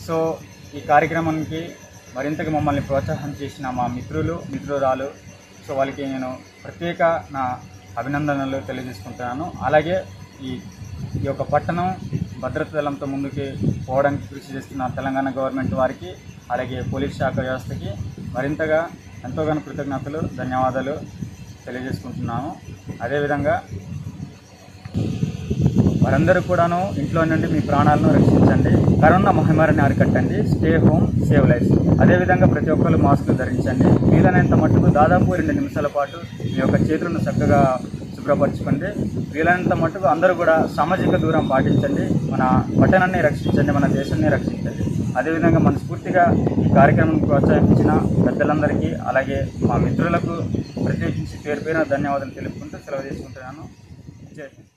so ఈ కార్యక్రమానికి మరింతగా మమ్మల్ని ప్రోత్సాహం చేసిన మా మిత్రులు మిత్రురాలు సో వాళ్ళకి నేను ప్రత్యేక నా అభినందనలు తెలియజేసుకుంటున్నాను అలాగే ఈ ఈ యొక్క పట్టణం భద్రత దళంతో ముందుకు పోవడానికి కృషి చేస్తున్న తెలంగాణ గవర్నమెంట్ వారికి అలాగే పోలీస్ శాఖ వ్యవస్థకి మరింతగా ఎంతోగానో కృతజ్ఞతలు ధన్యవాదాలు తెలియజేసుకుంటున్నాను అదేవిధంగా వారందరూ కూడాను ఇంట్లో నుండి మీ ప్రాణాలను రక్షించండి కరోనా మహమ్మారిని అరికట్టండి స్టే హోమ్ సేవ్ లైఫ్ అదేవిధంగా ప్రతి ఒక్కరు మాస్కులు ధరించండి వీలైనంత మట్టుకు దాదాపు రెండు నిమిషాల పాటు మీ యొక్క చేతులను చక్కగా శుభ్రపరచుకోండి వీలైనంత మట్టుకు అందరూ కూడా సామాజిక దూరం పాటించండి మన పట్టణాన్ని రక్షించండి మన దేశాన్ని రక్షించండి అదేవిధంగా మనస్ఫూర్తిగా ఈ కార్యక్రమం ప్రోత్సహించిన పెద్దలందరికీ అలాగే మా మిత్రులకు ప్రత్యేకించి పేరు పేరున ధన్యవాదాలు తెలుపుకుంటూ సెలవు తీసుకుంటున్నాను జై హింద్